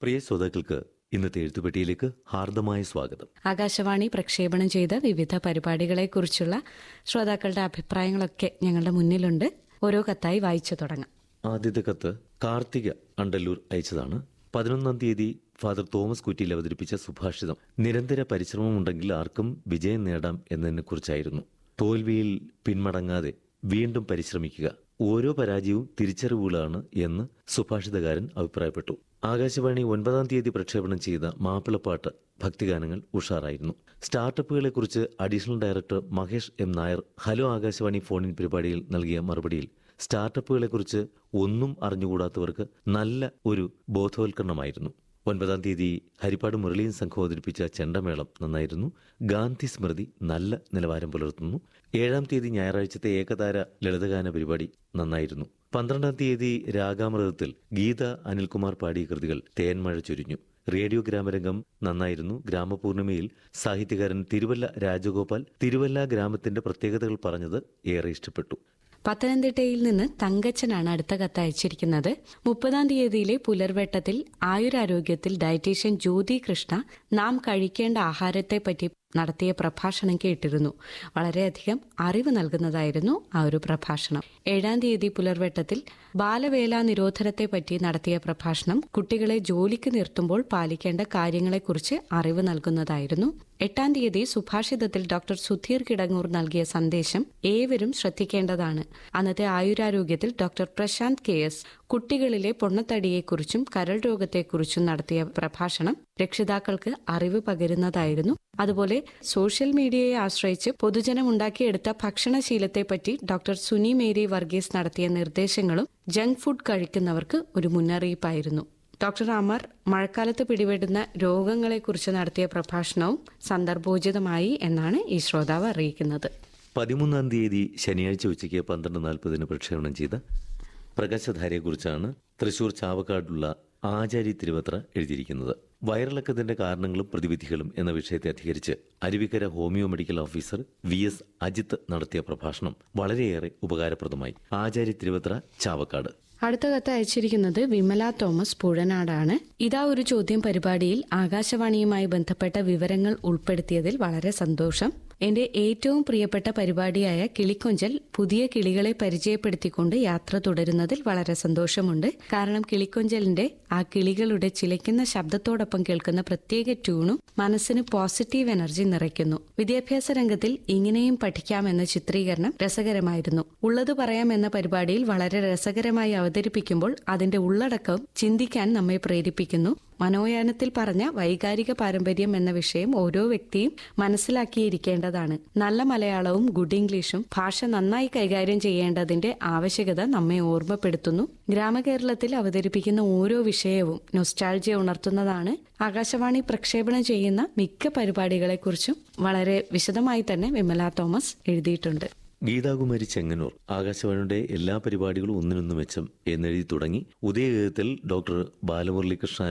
പ്രിയ ശ്രോതാക്കൾക്ക് ഇന്നത്തെ എഴുത്തുപെട്ടിയിലേക്ക് ഹാർദമായ സ്വാഗതം ആകാശവാണി പ്രക്ഷേപണം ചെയ്ത വിവിധ പരിപാടികളെക്കുറിച്ചുള്ള ശ്രോതാക്കളുടെ അഭിപ്രായങ്ങളൊക്കെ ഞങ്ങളുടെ മുന്നിലുണ്ട് ഓരോ കത്തായി വായിച്ചു തുടങ്ങാം ആദ്യത്തെ കത്ത് കാർത്തിക അണ്ടല്ലൂർ അയച്ചതാണ് പതിനൊന്നാം തീയതി ഫാദർ തോമസ് കുറ്റിയിൽ അവതരിപ്പിച്ച സുഭാഷിതം നിരന്തര പരിശ്രമമുണ്ടെങ്കിൽ ആർക്കും വിജയം നേടാം എന്നതിനെ കുറിച്ചായിരുന്നു തോൽവിയിൽ പിന്മടങ്ങാതെ വീണ്ടും പരിശ്രമിക്കുക ഓരോ പരാജയവും തിരിച്ചറിവുകളാണ് എന്ന് സുഭാഷിതകാരൻ അഭിപ്രായപ്പെട്ടു ആകാശവാണി ഒൻപതാം തീയതി പ്രക്ഷേപണം ചെയ്ത മാപ്പിളപ്പാട്ട് ഭക്തിഗാനങ്ങൾ ഉഷാറായിരുന്നു സ്റ്റാർട്ടപ്പുകളെക്കുറിച്ച് additional director Mahesh M Nair hello Akashvani phone in പരിപാടിയിൽ നൽകിയ മറുപടിയിൽ സ്റ്റാർട്ടപ്പുകളെക്കുറിച്ച് ഒന്നും അറിഞ്ഞുകൂടാത്തവർക്ക് നല്ല ഒരു ബോധവൽക്കരണമായിരുന്നു ഒൻപതാം തീയതി ഹരിപ്പാട് മുരളീൻ സംഘം അവതരിപ്പിച്ച ചെണ്ടമേളം നന്നായിരുന്നു ഗാന്ധി സ്മൃതി നല്ല നിലവാരം പുലർത്തുന്നു ഏഴാം തീയതി ഞായറാഴ്ചത്തെ ഏകതാര ലളിതഗാന പരിപാടി നന്നായിരുന്നു പന്ത്രണ്ടാം തീയതി രാഗാമൃതത്തിൽ ഗീത അനിൽകുമാർ പാടിയ കൃതികൾ തേന്മഴ ചൊരിഞ്ഞു റേഡിയോ ഗ്രാമരംഗം നന്നായിരുന്നു ഗ്രാമപൂർണിമയിൽ സാഹിത്യകാരൻ തിരുവല്ല രാജഗോപാൽ തിരുവല്ല ഗ്രാമത്തിന്റെ പ്രത്യേകതകൾ പറഞ്ഞത് ഏറെ ഇഷ്ടപ്പെട്ടു പത്തനംതിട്ടയിൽ നിന്ന് തങ്കച്ചനാണ് അടുത്ത കത്ത് അയച്ചിരിക്കുന്നത് മുപ്പതാം തീയതിയിലെ പുലർവെട്ടത്തിൽ ആയുരാരോഗ്യത്തിൽ ഡയറ്റീഷ്യൻ ജ്യോതി കൃഷ്ണ നാം കഴിക്കേണ്ട ആഹാരത്തെപ്പറ്റി നടത്തിയ പ്രഭാഷണം കേട്ടിരുന്നു വളരെയധികം അറിവ് നൽകുന്നതായിരുന്നു ആ ഒരു പ്രഭാഷണം ഏഴാം തീയതി പുലർവെട്ടത്തിൽ ബാലവേല നിരോധനത്തെപ്പറ്റി നടത്തിയ പ്രഭാഷണം കുട്ടികളെ ജോലിക്ക് നിർത്തുമ്പോൾ പാലിക്കേണ്ട കാര്യങ്ങളെക്കുറിച്ച് അറിവ് നൽകുന്നതായിരുന്നു എട്ടാം തീയതി സുഭാഷിതത്തിൽ ഡോക്ടർ സുധീർ കിടങ്ങൂർ നൽകിയ സന്ദേശം ഏവരും ശ്രദ്ധിക്കേണ്ടതാണ് അന്നത്തെ ആയുരാരോഗ്യത്തിൽ ഡോക്ടർ പ്രശാന്ത് കെ എസ് കുട്ടികളിലെ പൊണ്ണത്തടിയെക്കുറിച്ചും കരൾ രോഗത്തെക്കുറിച്ചും നടത്തിയ പ്രഭാഷണം രക്ഷിതാക്കൾക്ക് അറിവ് പകരുന്നതായിരുന്നു അതുപോലെ സോഷ്യൽ മീഡിയയെ ആശ്രയിച്ച് പൊതുജനം ഉണ്ടാക്കിയെടുത്ത ഭക്ഷണശീലത്തെപ്പറ്റി ഡോക്ടർ സുനി മേരി വർഗീസ് നടത്തിയ നിർദ്ദേശങ്ങളും ജങ്ക് ഫുഡ് കഴിക്കുന്നവർക്ക് ഒരു മുന്നറിയിപ്പായിരുന്നു ഡോക്ടർ അമർ മഴക്കാലത്ത് പിടിപെടുന്ന രോഗങ്ങളെക്കുറിച്ച് നടത്തിയ പ്രഭാഷണവും സന്ദർഭോചിതമായി എന്നാണ് ഈ ശ്രോതാവ് അറിയിക്കുന്നത് പതിമൂന്നാം തീയതി ശനിയാഴ്ച ഉച്ചയ്ക്ക് പന്ത്രണ്ട് നാൽപ്പതിന് പ്രക്ഷേപണം ചെയ്ത പ്രകാശധാരയെക്കുറിച്ചാണ് തൃശൂർ ചാവക്കാടുള്ള ആചാരി തിരുവത്ര എഴുതിയിരിക്കുന്നത് വയറിളക്കത്തിന്റെ കാരണങ്ങളും പ്രതിവിധികളും എന്ന വിഷയത്തെ അധികരിച്ച് Aruvikkara homoeo medical officer V S Ajith നടത്തിയ പ്രഭാഷണം വളരെയേറെ ഉപകാരപ്രദമായി ആചാരി തിരുവത്ര ചാവക്കാട് അടുത്ത കത്ത് അയച്ചിരിക്കുന്നത് വിമല തോമസ് പുഴനാടാണ് ഇതാ ഒരു ചോദ്യം പരിപാടിയിൽ ആകാശവാണിയുമായി ബന്ധപ്പെട്ട വിവരങ്ങൾ ഉൾപ്പെടുത്തിയതിൽ വളരെ സന്തോഷം എന്റെ ഏറ്റവും പ്രിയപ്പെട്ട പരിപാടിയായ കിളിക്കൊഞ്ചൽ പുതിയ കിളികളെ പരിചയപ്പെടുത്തിക്കൊണ്ട് യാത്ര തുടരുന്നതിൽ വളരെ സന്തോഷമുണ്ട് കാരണം കിളിക്കൊഞ്ചലിന്റെ ആ കിളികളുടെ ചിലയ്ക്കുന്ന ശബ്ദത്തോടൊപ്പം കേൾക്കുന്ന പ്രത്യേക ട്യൂണും മനസ്സിന് പോസിറ്റീവ് എനർജി നിറയ്ക്കുന്നു വിദ്യാഭ്യാസ രംഗത്തിൽ ഇങ്ങനെയും പഠിക്കാമെന്ന ചിത്രീകരണം രസകരമായിരുന്നു ഉള്ളത് പറയാം എന്ന പരിപാടിയിൽ വളരെ രസകരമായി അവതരിപ്പിക്കുമ്പോൾ അതിന്റെ ഉള്ളടക്കം ചിന്തിക്കാൻ നമ്മെ പ്രേരിപ്പിക്കുന്നു മനോയാനത്തിൽ പറഞ്ഞ വൈകാരിക പാരമ്പര്യം എന്ന വിഷയം ഓരോ വ്യക്തിയും മനസ്സിലാക്കിയിരിക്കേണ്ടതാണ് നല്ല മലയാളവും ഗുഡ് ഇംഗ്ലീഷും ഭാഷ നന്നായി കൈകാര്യം ചെയ്യേണ്ടതിന്റെ ആവശ്യകത നമ്മെ ഓർമ്മപ്പെടുത്തുന്നു ഗ്രാമകേരളത്തിൽ അവതരിപ്പിക്കുന്ന ഓരോ വിഷയവും നൊസ്റ്റാൾജിയ ഉണർത്തുന്നതാണ് ആകാശവാണി പ്രക്ഷേപണം ചെയ്യുന്ന മിക്ക പരിപാടികളെക്കുറിച്ചും വളരെ വിശദമായി തന്നെ വിമല തോമസ് എഴുതിയിട്ടുണ്ട് ഗീതാകുമാരി ചെങ്ങന്നൂർ ആകാശവാണിയുടെ എല്ലാ പരിപാടികളും ഒന്നിനൊന്ന് മെച്ചം എന്നെഴുതി തുടങ്ങി ഉദയഗീതത്തിൽ ഡോക്ടർ ബാലമുരളികൃഷ്ണ